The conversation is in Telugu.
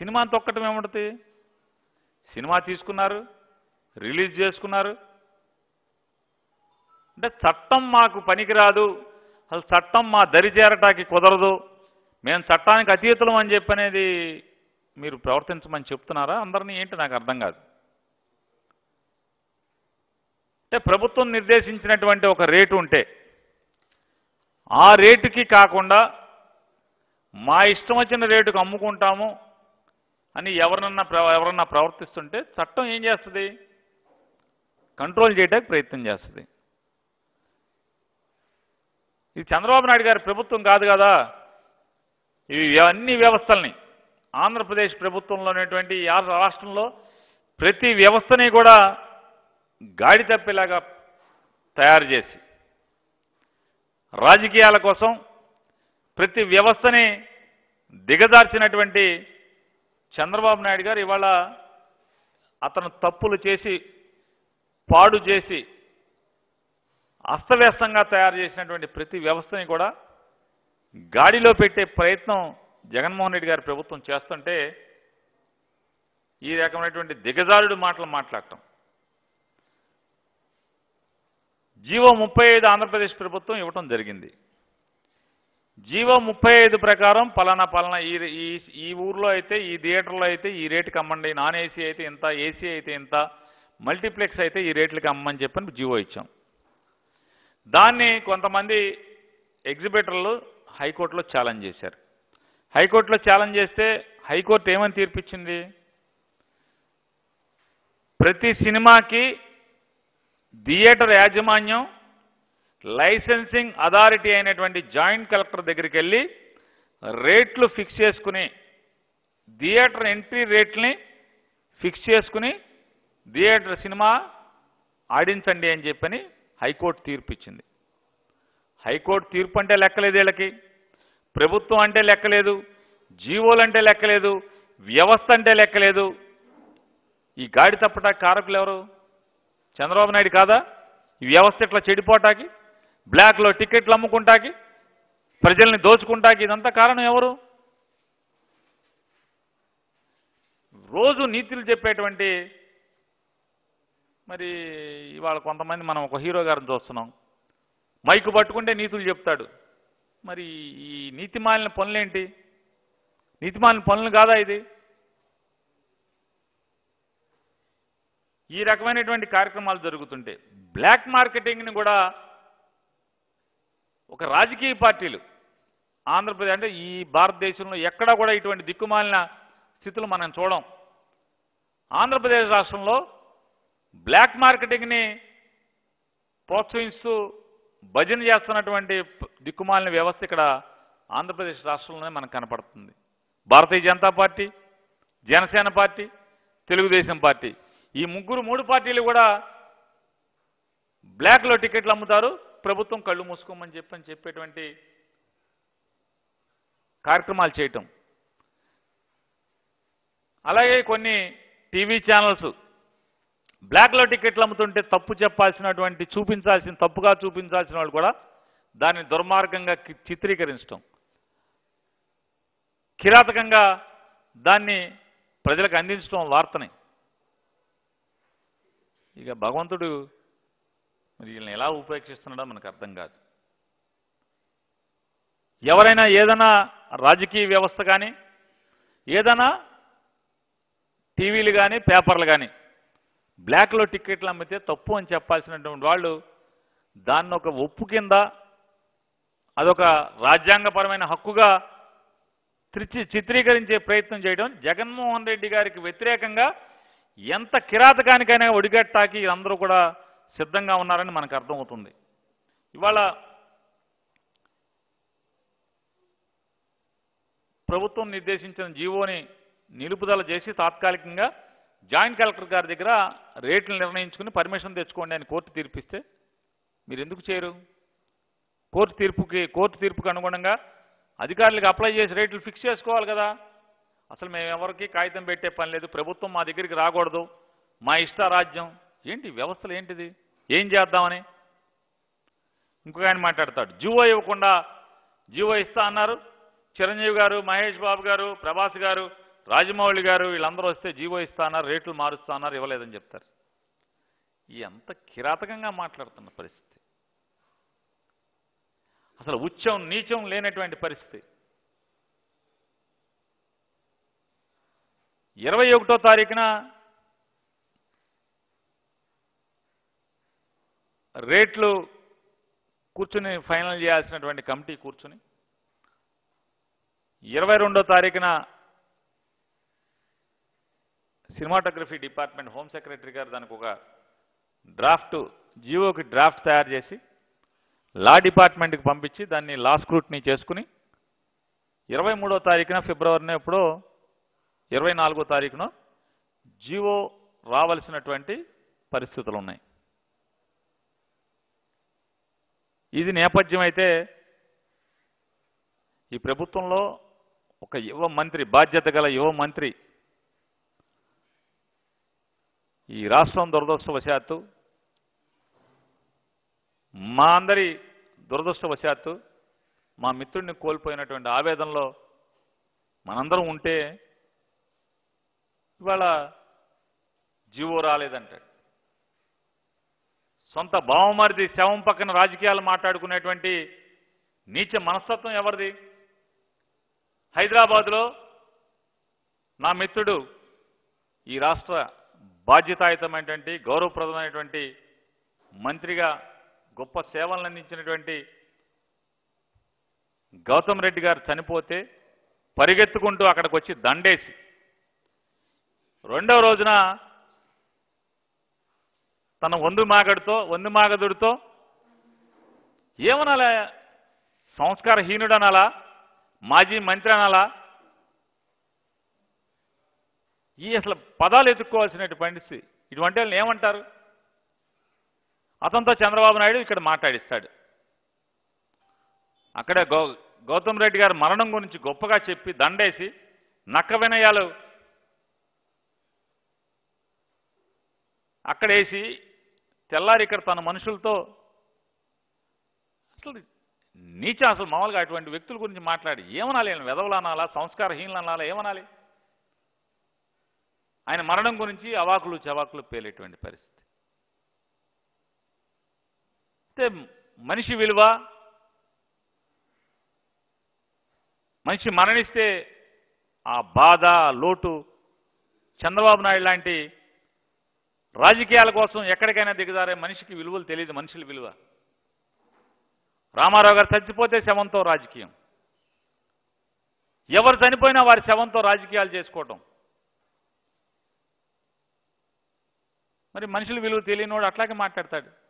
సినిమాని తొక్కటం ఏముంటుంది సినిమా తీసుకున్నారు రిలీజ్ చేసుకున్నారు అంటే చట్టం మాకు పనికిరాదు అసలు చట్టం మా దరి చేరటానికి కుదరదు మేము చట్టానికి అతీతులం అని చెప్పనేది మీరు ప్రవర్తించమని చెప్తున్నారా అందరినీ ఏంటి నాకు అర్థం కాదు అంటే ప్రభుత్వం నిర్దేశించినటువంటి ఒక రేటు ఉంటే ఆ రేటుకి కాకుండా మా ఇష్టం వచ్చిన రేటుకు అమ్ముకుంటాము అని ఎవరినన్నా ప్ర- ఎవరన్నా ప్రవర్తిస్తుంటే చట్టం ఏం చేస్తుంది కంట్రోల్ చేయడానికి ప్రయత్నం చేస్తుంది ఇది చంద్రబాబు నాయుడు గారి ప్రభుత్వం కాదు కదా ఇవి అన్ని వ్యవస్థల్ని ఆంధ్రప్రదేశ్ ప్రభుత్వంలో ఉన్నటువంటి ఈ ఆ రాష్ట్రంలో ప్రతి వ్యవస్థని కూడా గాడి తప్పేలాగా తయారు చేసి రాజకీయాల కోసం ప్రతి వ్యవస్థని దిగజార్చినటువంటి చంద్రబాబు నాయుడు గారు ఇవాళ అతను తప్పులు చేసి పాడు చేసి అస్తవ్యస్తంగా తయారు చేసినటువంటి ప్రతి వ్యవస్థని కూడా గాడిలో పెట్టే ప్రయత్నం జగన్మోహన్ రెడ్డి గారి ప్రభుత్వం చేస్తుంటే ఈ రకమైనటువంటి దిగజారుడు మాటలు మాట్లాడటం జీవో ముప్పై ఐదు ఆంధ్రప్రదేశ్ ప్రభుత్వం ఇవ్వటం జరిగింది జీవో ముప్పై ఐదు ప్రకారం పలానా పలానా ఈ ఈ ఈ ఊర్లో అయితే ఈ థియేటర్లో అయితే ఈ రేటుకి అమ్మండి నాన్ ఏసీ అయితే ఇంత ఏసీ అయితే ఇంత మల్టీప్లెక్స్ అయితే ఈ రేట్లకి అమ్మని చెప్పని జీవో ఇచ్చాం దాన్ని కొంతమంది ఎగ్జిబిటర్లు హైకోర్టులో ఛాలెంజ్ చేశారు హైకోర్టులో ఛాలెంజ్ చేస్తే హైకోర్టు ఏమని తీర్పిచ్చింది ప్రతి సినిమాకి థియేటర్ యాజమాన్యం లైసెన్సింగ్ అథారిటీ అయినటువంటి జాయింట్ కలెక్టర్ దగ్గరికి వెళ్ళి రేట్లు ఫిక్స్ చేసుకుని థియేటర్ ఎంట్రీ రేట్ని ఫిక్స్ చేసుకుని థియేటర్ సినిమా ఆడించండి అని చెప్పని హైకోర్టు తీర్పు ఇచ్చింది హైకోర్టు తీర్పు అంటే లెక్కలేదు వీళ్ళకి ప్రభుత్వం అంటే లెక్కలేదు జీవోలు అంటే లెక్కలేదు వ్యవస్థ అంటే లెక్కలేదు ఈ గాడి తప్పటా కారకులు ఎవరు చంద్రబాబు నాయుడు కాదా ఈ వ్యవస్థ ఇట్లా చెడిపోటాకి బ్లాక్లో టికెట్లు అమ్ముకుంటాకి ప్రజల్ని దోచుకుంటాకి ఇదంతా కారణం ఎవరు రోజు నీతులు చెప్పేటువంటి మరి ఇవాళ కొంతమంది మనం ఒక హీరో గారిని చూస్తున్నాం మైకు పట్టుకుంటే నీతులు చెప్తాడు మరి ఈ నీతిమాలిన పనులేంటి నీతిమాలిన పనులు కాదా ఇది ఈ రకమైనటువంటి కార్యక్రమాలు జరుగుతుంటే బ్లాక్ మార్కెటింగ్ని కూడా ఒక రాజకీయ పార్టీలు ఆంధ్రప్రదేశ్ అంటే ఈ భారతదేశంలో ఎక్కడా కూడా ఇటువంటి దిక్కుమాలిన స్థితులు మనం చూడం ఆంధ్రప్రదేశ్ రాష్ట్రంలో బ్లాక్ మార్కెటింగ్ని ప్రోత్సహిస్తూ భజన చేస్తున్నటువంటి ప- దిక్కుమాలిన వ్యవస్థ ఇక్కడ ఆంధ్రప్రదేశ్ రాష్ట్రంలోనే మనకు కనపడుతుంది Bharatiya Janata party Janasena party Telugu Desam party ఈ ముగ్గురు మూడు పార్టీలు కూడా బ్లాక్లో టికెట్లు అమ్ముతారు ప్రభుత్వం కళ్ళు మూసుకోమని చెప్పని చెప్పేటువంటి కార్యక్రమాలు చేయటం అలాగే కొన్ని టీవీ ఛానల్స్ బ్లాక్లో టికెట్లు అమ్ముతుంటే తప్పు చెప్పాల్సినటువంటి చూపించాల్సిన తప్పుగా చూపించాల్సిన వాళ్ళు కూడా దాన్ని దుర్మార్గంగా కి- చిత్రీకరించడం కిరాతకంగా దాన్ని ప్రజలకు అందించడం వార్తని ఇక భగవంతుడు మరి వీళ్ళని ఎలా ఉపేక్షిస్తున్నాడో మనకు అర్థం కాదు ఎవరైనా ఏదైనా రాజకీయ వ్యవస్థ కానీ ఏదైనా టీవీలు కానీ పేపర్లు కానీ బ్లాక్లో టికెట్లు అమ్మితే తప్పు అని చెప్పాల్సినటువంటి వాళ్ళు దాన్ని ఒక ఒప్పు కింద అదొక రాజ్యాంగపరమైన హక్కుగా త్రిచి చిత్రీకరించే ప్రయత్నం చేయడం జగన్మోహన్ రెడ్డి గారికి వ్యతిరేకంగా ఎంత కిరాతకానికైనా ఒడిగట్టాకి అందరూ కూడా సిద్ధంగా ఉన్నారని మనకు అర్థమవుతుంది ఇవాళ ప్రభుత్వం నిర్దేశించిన జీవోని నిలుపుదల చేసి తాత్కాలికంగా జాయింట్ కలెక్టర్ గారి దగ్గర రేట్లు నిర్ణయించుకుని పర్మిషన్ తెచ్చుకోండి అని కోర్టు తీర్పిస్తే మీరు ఎందుకు చేయరు కోర్టు తీర్పుకి కోర్టు తీర్పుకి అనుగుణంగా అధికారులకు అప్లై చేసి రేట్లు ఫిక్స్ చేసుకోవాలి కదా అసలు మేము ఎవరికి కాగితం పెట్టే పని లేదు ప్రభుత్వం మా దగ్గరికి రాకూడదు మా ఇష్ట రాజ్యం ఏంటి వ్యవస్థలు ఏంటిది ఏం చేద్దామని ఇంకొక ఆయన మాట్లాడతాడు జీవో ఇవ్వకుండా జీవో ఇస్తా అన్నారు చిరంజీవి గారు మహేష్ బాబు గారు ప్రభాస్ గారు రాజమౌళి గారు వీళ్ళందరూ వస్తే జీవో ఇస్తాన్నారు రేట్లు మారుస్తాన్నారు ఇవ్వలేదని చెప్తారు ఎంత కిరాతకంగా మాట్లాడుతున్న పరిస్థితి అసలు ఉచ్చం నీచం లేనటువంటి పరిస్థితి ఇరవై ఒకటో తారీఖున రేట్లు కూర్చుని ఫైనల్ చేయాల్సినటువంటి కమిటీ కూర్చుని ఇరవై రెండో తారీఖున సినిమాటోగ్రఫీ డిపార్ట్మెంట్ హోమ్ సెక్రటరీ గారు దానికి ఒక డ్రాఫ్ట్ జీవోకి డ్రాఫ్ట్ తయారు చేసి లా డిపార్ట్మెంట్కి పంపించి దాన్ని లా స్క్రూట్నీ చేసుకుని ఇరవై మూడో తారీఖున ఫిబ్రవరిలో ఎప్పుడో ఇరవై నాలుగో తారీఖున జీవో రావలసినటువంటి పరిస్థితులు ఉన్నాయి ఇది నేపథ్యం అయితే ఈ ప్రభుత్వంలో ఒక యువ మంత్రి బాధ్యత గల యువ మంత్రి ఈ రాష్ట్రం దురదృష్టవశాత్తు మా అందరి దురదృష్టవశాత్తు మా మిత్రుడిని కోల్పోయినటువంటి ఆవేదనలో మనందరం ఉంటే ఇవాళ జీవో రాలేదంటాడు సొంత బావమరిది శవం పక్కన రాజకీయాలు మాట్లాడుకునేటువంటి నీచ మనస్తత్వం ఎవరిది హైదరాబాదులో నా మిత్రుడు ఈ రాష్ట్ర బాధ్యతాయుతమైనటువంటి గౌరవప్రదమైనటువంటి మంత్రిగా గొప్ప సేవలను అందించినటువంటి గౌతమ్ రెడ్డి గారు చనిపోతే పరిగెత్తుకుంటూ అక్కడికి వచ్చి దండేసి రెండవ రోజున తన వందు మాగడితో వందు మాగదుడితో ఏమనాలా సంస్కారహీనుడు అనాలా మాజీ మంత్రి అనాలా ఈ అసలు పదాలు ఎత్తుక్కోవాల్సిన పరిస్థితి ఇటువంటి వాళ్ళని ఏమంటారు అతనితో చంద్రబాబు నాయుడు ఇక్కడ మాట్లాడిస్తాడు అక్కడే గౌ గౌతమ్ రెడ్డి గారి మరణం గురించి గొప్పగా చెప్పి దండేసి నక్క వినయాలు అక్కడేసి తెల్లారి ఇక్కడ తన మనుషులతో అసలు నీచ అసలు మామూలుగా అటువంటి వ్యక్తుల గురించి మాట్లాడి ఏమనాలి ఆయన వెధవలు అనాలా సంస్కారహీనులు అనాలా ఏమనాలి ఆయన మరణం గురించి అవాకులు చవాకులు పేలేటువంటి పరిస్థితి అయితే మనిషి విలువ మనిషి మరణిస్తే ఆ బాధ లోటు చంద్రబాబు నాయుడు లాంటి రాజకీయాల కోసం ఎక్కడికైనా దిగజారే మనిషికి విలువలు తెలియదు మనుషుల విలువ రామారావు గారు చచ్చిపోతే శవంతో రాజకీయం ఎవరు చనిపోయినా వారి శవంతో రాజకీయాలు చేసుకోవటం మరి మనుషుల విలువ తెలియనోడు అట్లాగే మాట్లాడతాడు